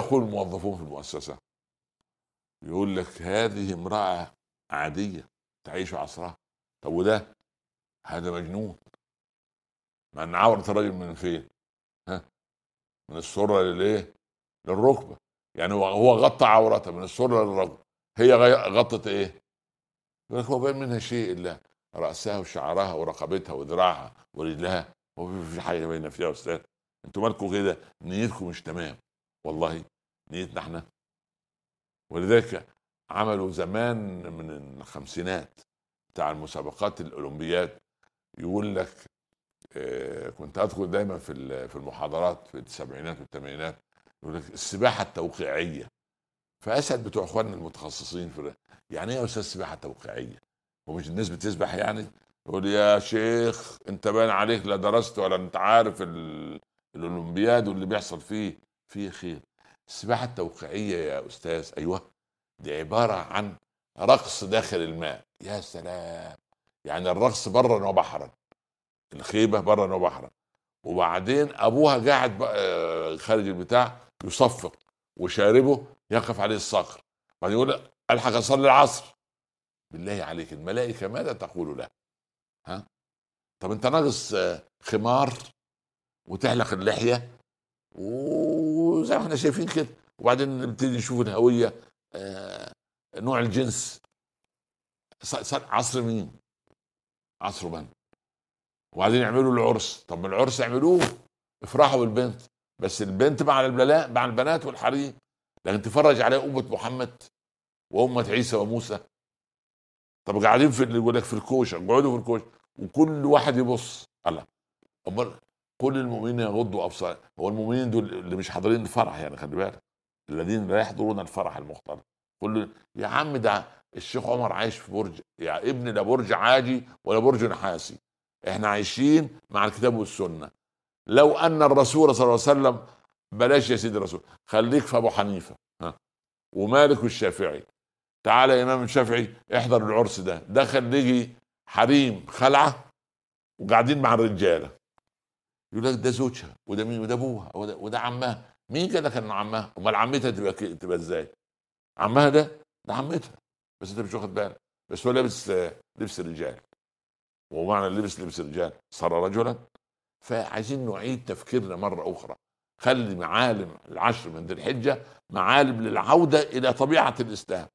يقول الموظفون في المؤسسه يقول لك هذه امراه عاديه تعيش عصرها طب وده هذا مجنون مع ان عورة الراجل من فين؟ ها؟ من السرة للايه؟ للركبة يعني هو غطى عورتها من السرة للركبة هي غطت ايه؟ يقول لك هو باين منها شيء الا رأسها وشعرها ورقبتها وذراعها ورجلها هو في حاجة باينة فيها يا أستاذ انتوا مالكم كده نيتكم مش تمام والله نيتنا احنا ولذلك عملوا زمان من الخمسينات بتاع المسابقات الاولمبياد يقول لك آه، كنت ادخل دايما في في المحاضرات في السبعينات والثمانينات يقول لك السباحه التوقيعيه فاسال بتوع اخواننا المتخصصين في يعني ايه يا استاذ سباحه توقيعيه؟ ومش الناس بتسبح يعني؟ يقول يا شيخ انت باين عليك لا درست ولا انت عارف الاولمبياد واللي بيحصل فيه فيه خير السباحه التوقيعيه يا استاذ ايوه دي عباره عن رقص داخل الماء يا سلام يعني الرقص برا وبحرا الخيبه برا وبحرا وبعدين ابوها قاعد آه، خارج البتاع يصفق وشاربه يقف عليه الصقر بعدين يقول الحق اصلي العصر بالله عليك الملائكه ماذا تقول له؟ ها؟ طب انت ناقص آه، خمار وتحلق اللحيه وزي ما احنا شايفين كده وبعدين نبتدي نشوف الهويه آه نوع الجنس عصر مين؟ عصر من؟ وبعدين يعملوا العرس طب العرس اعملوه افرحوا بالبنت بس البنت مع البلاء مع البنات والحريم لكن تفرج عليها أمة محمد وأمة عيسى وموسى طب قاعدين في يقول لك في الكوشه اقعدوا في الكوشه وكل واحد يبص الله امال كل المؤمنين يغضوا ابصار هو المؤمنين دول اللي مش حاضرين الفرح يعني خلي بالك الذين لا يحضرون الفرح المختلط كل يا عم ده الشيخ عمر عايش في برج يعني ابن لا برج عاجي ولا برج نحاسي احنا عايشين مع الكتاب والسنه لو ان الرسول صلى الله عليه وسلم بلاش يا سيدي الرسول خليك في ابو حنيفه ها ومالك والشافعي تعالى يا امام الشافعي احضر العرس ده دخل لقي حريم خلعه وقاعدين مع الرجاله يقول لك ده زوجها وده مين وده ابوها وده, وده عمها مين قال لك انه عمها امال عمتها تبقى تبقى ازاي عمها ده ده عمتها بس انت مش واخد بالك بس هو لابس لبس الرجال ومعنى لبس لبس الرجال صار رجلا فعايزين نعيد تفكيرنا مره اخرى خلي معالم العشر من ذي الحجه معالم للعوده الى طبيعه الاسلام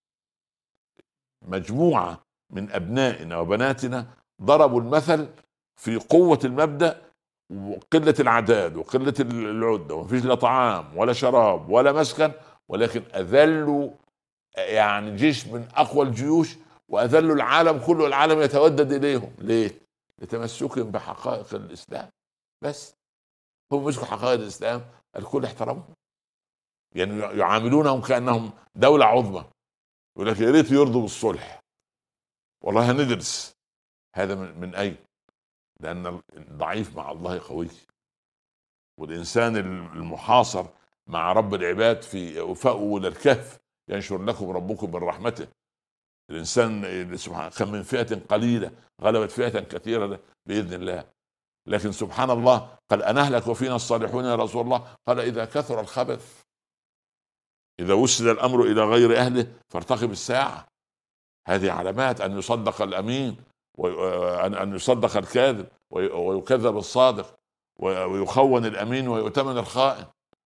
مجموعه من ابنائنا وبناتنا ضربوا المثل في قوه المبدا وقله العداد وقله العده ومفيش لا طعام ولا شراب ولا مسكن ولكن اذلوا يعني جيش من اقوى الجيوش واذلوا العالم كله العالم يتودد اليهم ليه؟ لتمسكهم بحقائق الاسلام بس هم مسكوا حقائق الاسلام الكل احترمهم يعني يعاملونهم كانهم دوله عظمى يقول لك يا ريت يرضوا بالصلح والله هندرس هذا من, من اين؟ لان الضعيف مع الله قوي والانسان المحاصر مع رب العباد في وفاء الكهف ينشر لكم ربكم من رحمته الانسان سبحان كم من فئه قليله غلبت فئه كثيره باذن الله لكن سبحان الله قال انهلك وفينا الصالحون يا رسول الله قال اذا كثر الخبث اذا وسد الامر الى غير اهله فارتقب الساعه هذه علامات ان يصدق الامين وان ان يصدق الكاذب ويكذب الصادق ويخون الامين ويؤتمن الخائن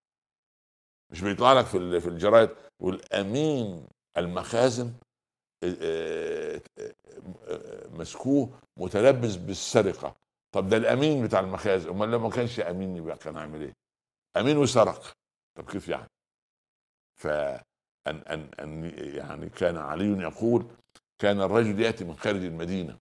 مش بيطلع لك في في الجرايد يقول امين المخازن آه، آه، آه، مسكوه متلبس بالسرقه طب ده الامين بتاع المخازن امال لو ما كانش امين يبقى كان عامل ايه؟ امين وسرق طب كيف يعني؟ فان ان ان يعني كان علي يقول كان الرجل ياتي من خارج المدينه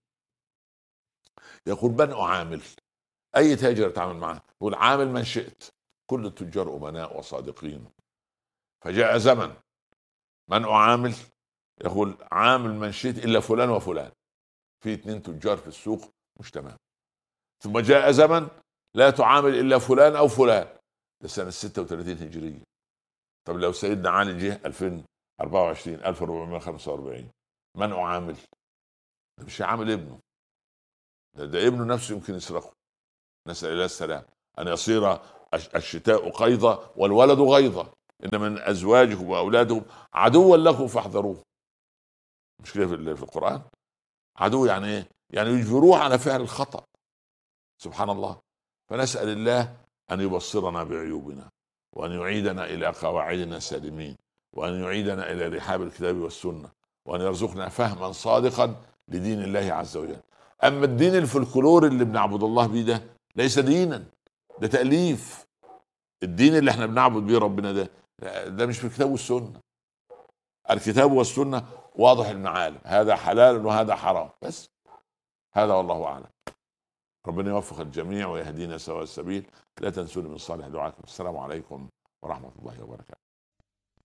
يقول من اعامل؟ اي تاجر اتعامل معه؟ يقول عامل من شئت كل التجار امناء وصادقين فجاء زمن من اعامل يقول عامل من شئت الا فلان وفلان في اثنين تجار في السوق مش تمام ثم جاء زمن لا تعامل الا فلان او فلان ده سنه 36 هجريه طب لو سيدنا علي جه 2024 1445 من اعامل؟ ده مش عامل ابنه ده, ده ابنه نفسه يمكن يسرقه نسال الله السلام ان يصير الشتاء قيضة والولد غيظة ان من ازواجكم واولادكم عدوا لكم فاحذروه مش كده في القران عدو يعني ايه يعني يجبروه على فعل الخطا سبحان الله فنسال الله ان يبصرنا بعيوبنا وان يعيدنا الى قواعدنا سالمين وان يعيدنا الى رحاب الكتاب والسنه وان يرزقنا فهما صادقا لدين الله عز وجل اما الدين الفلكلوري اللي بنعبد الله بيه ده ليس دينا ده تاليف الدين اللي احنا بنعبد بيه ربنا ده ده مش في الكتاب والسنه الكتاب والسنه واضح المعالم هذا حلال وهذا حرام بس هذا والله اعلم ربنا يوفق الجميع ويهدينا سواء السبيل لا تنسوني من صالح دعائكم السلام عليكم ورحمه الله وبركاته